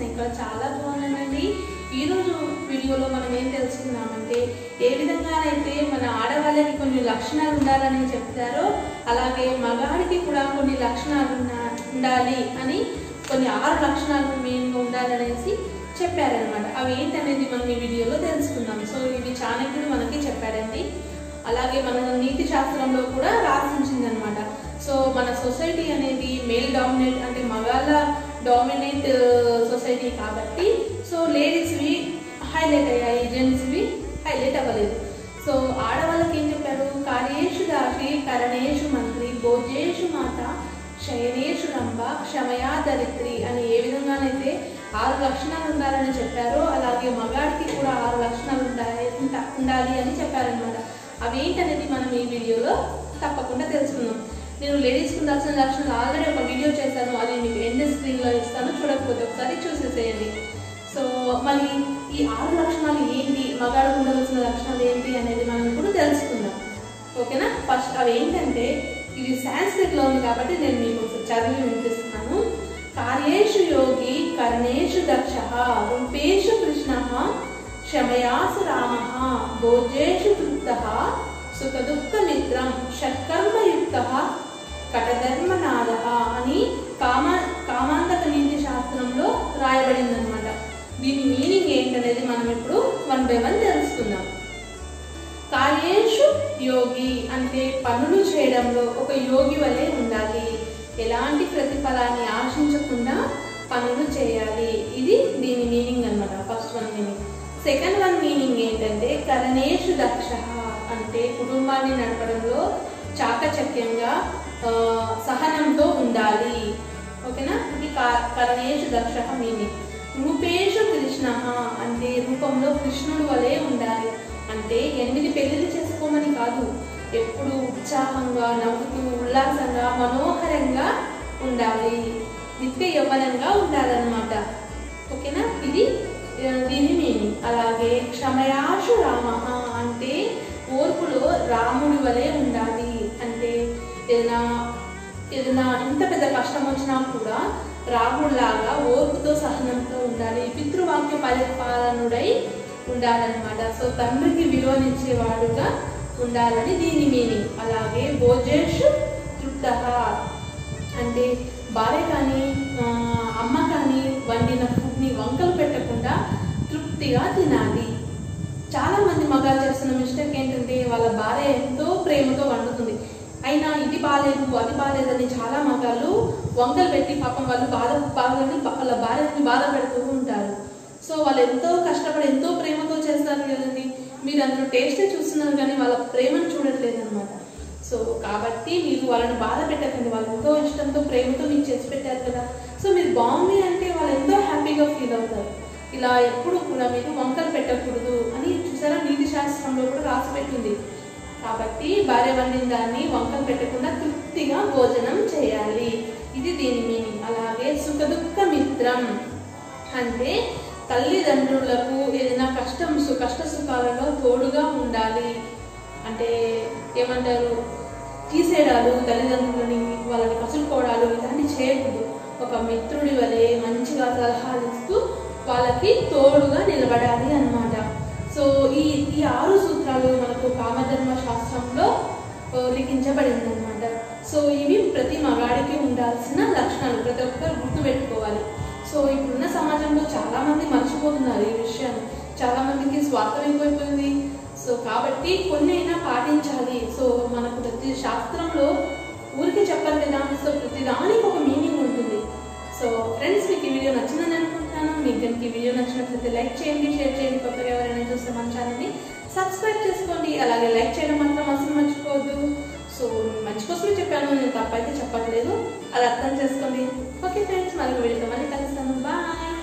ఇక్కడ చాలా బాగున్నానండి ఈరోజు వీడియోలో మనం ఏం తెలుసుకున్నామంటే ఏ విధంగానైతే మన ఆడవాళ్ళకి కొన్ని లక్షణాలు ఉండాలని చెప్తారో అలాగే మగాడికి కూడా కొన్ని లక్షణాలు ఉన్న- ఉండాలి అని కొన్ని ఆరు లక్షణాలు మెయిన్గా ఉండాలనేసి చెప్పారనమాట అవి ఏంటనేది మనం ఈ వీడియోలో తెలుసుకుందాం సో ఇవి చాణక్యుడు మనకి చెప్పాడండి అలాగే మన నీతి శాస్త్రంలో కూడా రాసించింది అనమాట సో మన సొసైటీ అనేది మేల్ డామినేట్ అంటే మగాళ్ళ డామినేట్ సొసైటీ కాబట్టి సో లేడీస్వి హైలైట్ అయ్యాయి జెంట్స్వి హైలైట్ అవ్వలేదు సో ఆడవాళ్ళకి ఏం చెప్పారు కార్యేషు దాసి కరణేషు మంత్రి భోజేషు మాత శయనేషు రంభ క్షమయా దరిత్రి అని ఏ విధంగానైతే ఆరు లక్షణాలు ఉండాలని చెప్పారో అలాగే మగాడికి కూడా ఆరు లక్షణాలు ఉండాలి ఉంట- ఉండాలి అని చెప్పారనమాట అవి ఏంటనేది మనం ఈ వీడియోలో తప్పకుండా తెలుసుకుందాం నేను లేడీస్కి ఉండాల్సిన లక్షణాలు ఆల్రెడీ ఒక వీడియో చేశాను అది మీకు ఎండ్ స్క్రీన్లో ఇస్తాను చూడకపోతే ఒకసారి చూసేసేయండి సో మరి ఈ ఆరు లక్షణాలు ఏంటి మగాడికి ఉండవలసిన లక్షణాలు ఏంటి అనేది మనం ఇప్పుడు తెలుసుకుందాం ఓకేనా ఫస్ట్ అవి ఏంటంటే ఇది సాంస్క్రిట్లో ఉంది కాబట్టి నేను మీకు ఒకసారి చదివి వినిపిస్తున్నాను కార్యేషు యోగి కర్ణేషు దక్ష రూపేషు కృష్ణ క్షమయాసు రామ భోజేషు తృప్త సుఖదుఃఖ మిత్రం షట్కర్మయుక్త కటధర్మనాద అని కామ కామాంతక నీతి శాస్త్రంలో రాయబడింది అనమాట దీని మీనింగ్ ఏంటనేది మనం ఇప్పుడు వన్ బై వన్ తెలుసుకుందాం కార్యేషు యోగి అంటే పనులు చేయడంలో ఒక యోగి వలె ఉండాలి ఎలాంటి ప్రతిఫలాన్ని ఆశించకుండా పనులు చేయాలి ఇది దీని మీనింగ్ అన్నమాట first one meaning second one meaning ఏంటంటే కరణేషు దక్ష అంటే కుటుంబాన్ని నడపడంలో చాకచక్యంగా ఆ, సహనంతో ఉండాలి ఓకేనా ఇది కా- కరణేషు దక్ష మీనింగ్ రూపేషు కృష్ణ అంటే రూపంలో కృష్ణుడు వలె ఉండాలి అంటే ఎనిమిది పెళ్లిళ్ళు చేసుకోమని కాదు ఎప్పుడు ఉత్సాహంగా నవ్వుతూ ఉల్లాసంగా మనోహరంగా ఉండాలి నిత్య యవ్వనంగా ఉండాలన్నమాట ఓకేనా ఇది ఆ, దీని మీనింగ్ అలాగే క్షమయాశు రామ అంటే ఓర్పులో రాముడి వలె ఉండాలి అంటే ఏదైనా ఏదైనా ఎంత పెద్ద కష్టం వచ్చినా కూడా రాముడిలాగా ఓర్పుతో సహనంతో ఉండాలి పితృవాక్య పరిపాలనుడై ఉండాలన్నమాట సో తండ్రికి విలువనిచ్చేవాడుగా ఉండాలని దీని మీనింగ్ అలాగే భోజేషు తృప్త అంటే భార్య కానీ ఆ, అమ్మ కానీ వండిన ఫుడ్ని వంకలు పెట్టకుండా తృప్తిగా తినాలి చాలా మంది మగాళ్ళు చేస్తున్న మిస్టేక్ ఏంటంటే వాళ్ళ భార్య ఎంతో ప్రేమతో వండుతుంది అయినా ఇది బాగాలేదు అది బాగాలేదని చాలా మగాళ్ళు వంకలు పెట్టి పాపం వాళ్ళు బాధ బాధని వాళ్ళ భార్యని బాధ పెడుతూ ఉంటారు సో వాళ్ళు ఎంతో కష్టపడి ఎంతో ప్రేమతో చేస్తారు కదండి మీరు అందులో టేస్టే చూస్తున్నారు కానీ వాళ్ళ ప్రేమను చూడట్లేదు అనమాట సో కాబట్టి మీరు వాళ్ళని బాధ పెట్టకండి వాళ్ళు ఎంతో ఇష్టంతో ప్రేమతో మీకు చేసి పెట్టారు కదా సో మీరు బాగుంది అంటే వాళ్ళు ఎంతో హ్యాపీగా ఫీల్ అవుతారు ఇలా ఎప్పుడు కూడా మీరు వంకలు పెట్టకూడదు అని చూసారా నీతి శాస్త్రంలో కూడా రాసి పెట్టింది కాబట్టి భార్య వండిన దాన్ని వంకలు పెట్టకుండా తృప్తిగా భోజనం చేయాలి ఇది దీని మీనింగ్ అలాగే సుఖదుఖ మిత్రం అంటే తల్లిదండ్రులకు ఏదైనా కష్టం సు కష్ట సుఖాలలో తోడుగా ఉండాలి అంటే ఏమంటారు తీసేయడాలు తల్లిదండ్రులని వాళ్ళని కసులుకోవడాలు ఇలాంటి చేయకూడదు ఒక మిత్రుడి వలె మంచిగా సలహాలు ఇస్తూ వాళ్ళకి తోడుగా నిలబడాలి అన్నమాట సో ఈ ఈ ఆరు సూత్రాలు మనకు కామధర్మ శాస్త్రంలో ఆ, లిఖించబడింది అనమాట సో ఇవి ప్రతి మగాడికి ఉండాల్సిన లక్షణాలు ప్రతి ఒక్కరు గుర్తుపెట్టుకోవాలి సో ఇప్పుడున్న సమాజంలో చాలా మంది మర్చిపోతున్నారు ఈ విషయాన్ని చాలా మందికి స్వార్థం ఎక్కువైపోయింది సో కాబట్టి కొన్ని అయినా పాటించాలి సో మనకు ప్రతి శాస్త్రంలో ఊరికే చెప్పాలి కదా సో ప్రతి దానికి ఒక మీనింగ్ ఉంటుంది సో ఫ్రెండ్స్ మీకు ఈ వీడియో నచ్చిందని అనుకుంటున్నాను మీకు కనుక ఈ వీడియో నచ్చినట్లయితే లైక్ చేయండి షేర్ చేయండి కొత్తగా ఎవరైనా చూస్తే మన ఛానల్ని సబ్స్క్రైబ్ చేసుకోండి అలాగే లైక్ చేయడం మాత్రం అసలు మర్చిపోవద్దు సో మంచి కోసమే చెప్పాను నేను తప్పైతే చెప్పట్లేదు అది అర్థం చేసుకోండి ఓకే ఫ్రెండ్స్ మరొక వీడియోతో మళ్ళీ కలుస్తాను బాయ్